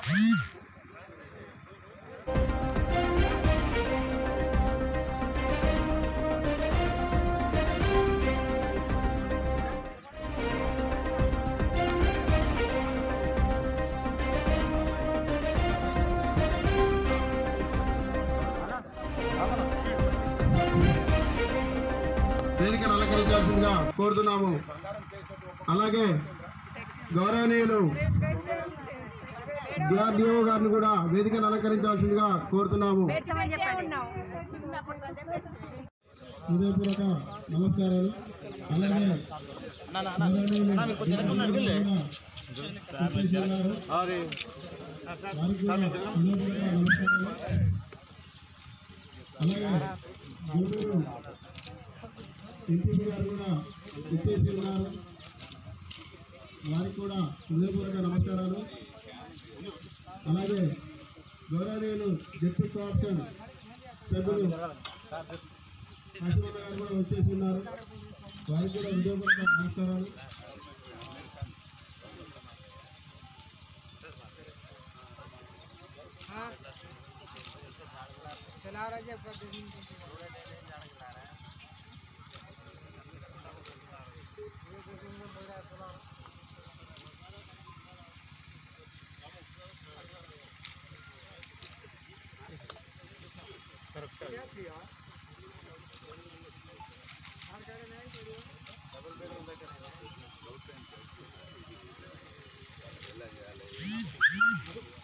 వేదికను అలంకరించాల్సిందిగా కోరుతున్నాము అలాగే గౌరవనీయులు డిఆర్డిఓ గారిని కూడా వేదికను అలంకరించాల్సిందిగా కోరుతున్నాము హృదయపూర్వక నమస్కారాలు అలాగే గౌరవనీయులు డిఆర్డిఓ కూడా ఇచ్చేసి ఉన్నారు. వారికి కూడా హృదయపూర్వక నమస్కారాలు అలాగే గూడూరు ఎంపీ గారు కూడా ఇచ్చేసి ఉన్నారు వారికి కూడా హృదయపూర్వక నమస్కారాలు అలాగే గౌరవనీయులు జడ్పీ కోఆప్షన్ సభ్యులు కాశీమన్న గారు కూడా వచ్చేసి ఉన్నారు వారికి కూడా హృదయపూర్వక నమస్కారాలు డబుల్